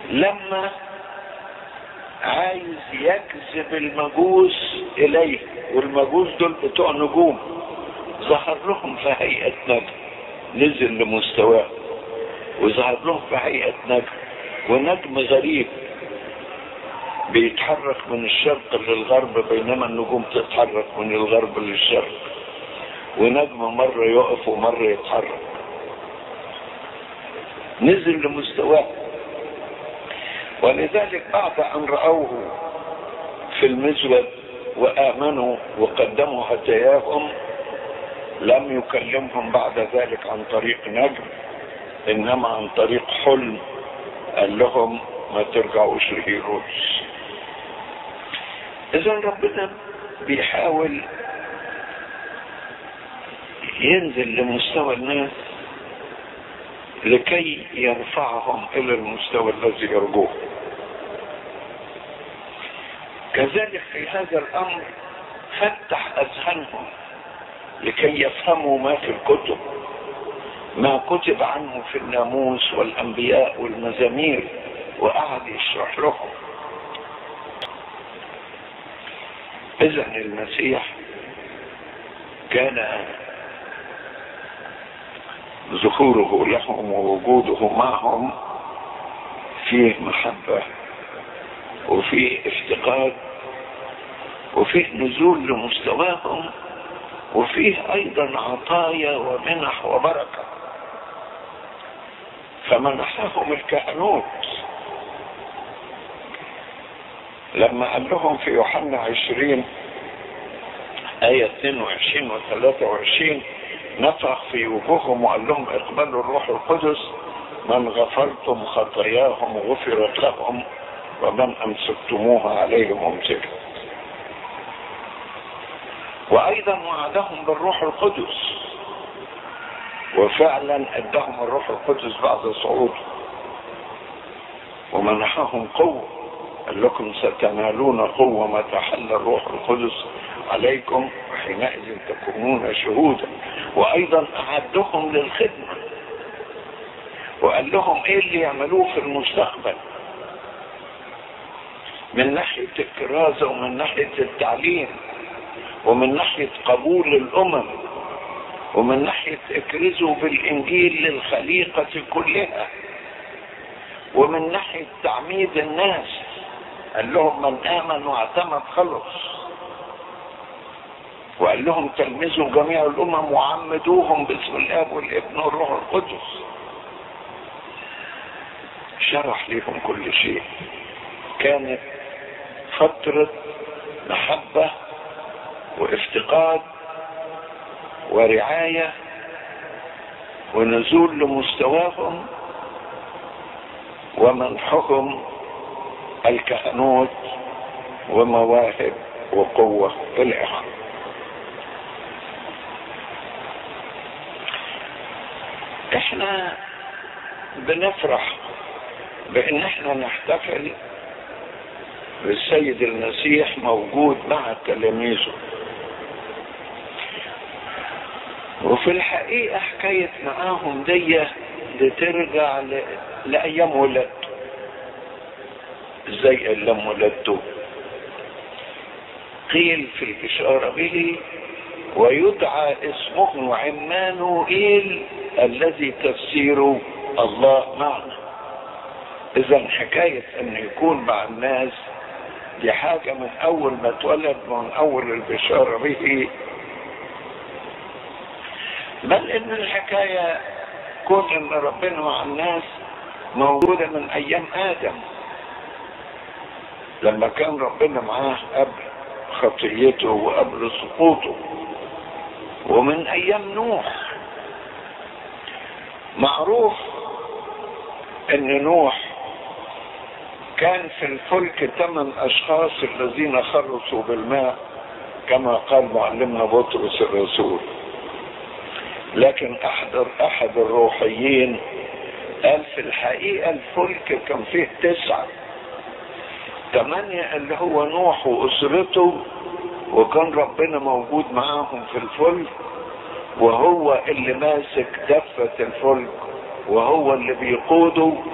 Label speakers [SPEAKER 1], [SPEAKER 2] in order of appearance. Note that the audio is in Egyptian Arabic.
[SPEAKER 1] لما عايز يجذب المجوس اليه والمجوس دول بتوع نجوم ظهر لهم في هيئة نجم نزل لمستواه وظهر لهم في هيئة نجم ونجم غريب بيتحرك من الشرق للغرب بينما النجوم تتحرك من الغرب للشرق ونجم مرة يقف ومرة يتحرك نزل لمستواه ولذلك بعد ان رأوه في المزود وآمنوا وقدموا هداياهم لم يكلمهم بعد ذلك عن طريق نجم انما عن طريق حلم قال لهم ما ترجعوش لهيرودس اذا ربنا بيحاول ينزل لمستوى الناس لكي يرفعهم الى المستوى الذي يرجوه كذلك في هذا الامر فتح اذهانهم لكي يفهموا ما في الكتب ما كتب عنه في الناموس والانبياء والمزامير وقعد يشرح لهم اذا المسيح كان ظهوره لهم ووجوده معهم فيه محبة وفيه افتقاد وفيه نزول لمستواهم وفيه ايضا عطايا ومنح وبركة فمنحهم الكهنوت لما قال لهم في يوحنا عشرين آية 22 و 23 نفخ في وجوههم وقال لهم اقبلوا الروح القدس من غفرتم خطاياهم غفرت لهم ومن امسكتموها عليهم امسكت وايضا وعدهم بالروح القدس وفعلا ادهم الروح القدس بعد صعوده ومنحهم قوه قال لكم ستنالون قوه متى حل الروح القدس عليكم وحينئذ تكونون شهودا وايضا اعدهم للخدمه وقال لهم ايه اللي يعملوه في المستقبل من ناحيه الكرازه ومن ناحيه التعليم ومن ناحيه قبول الامم ومن ناحيه اكرزوا بالانجيل للخليقه كلها ومن ناحيه تعميد الناس قال لهم من امن واعتمد خلص وقال لهم تلمذوا جميع الامم وعمدوهم باسم الاب والابن والروح القدس شرح لهم كل شيء كانت فترة محبة وافتقاد ورعاية ونزول لمستواهم ومنحهم الكهنوت ومواهب وقوة إلى آخره احنا بنفرح بان احنا نحتفل بالسيد المسيح موجود مع تلاميذه وفي الحقيقة حكاية معاهم دي بترجع ل... لأيام ولادته ازاي أيام ولادته قيل في البشارة به ويدعى اسمه عمانوئيل الذي تفسيره الله معنا اذا حكاية ان يكون مع الناس دي حاجة من اول ما اتولد من اول البشارة به بل ان الحكاية كون ان ربنا مع الناس موجودة من ايام ادم لما كان ربنا معاه قبل خطيته وقبل سقوطه ومن ايام نوح معروف ان نوح كان في الفلك ثمان اشخاص الذين خلصوا بالماء كما قال معلمنا بطرس الرسول لكن احد احد الروحيين قال في الحقيقه الفلك كان فيه تسعه ثمانيه اللي هو نوح واسرته وكان ربنا موجود معاهم في الفلك وهو اللي ماسك دفة الفلك وهو اللي بيقوده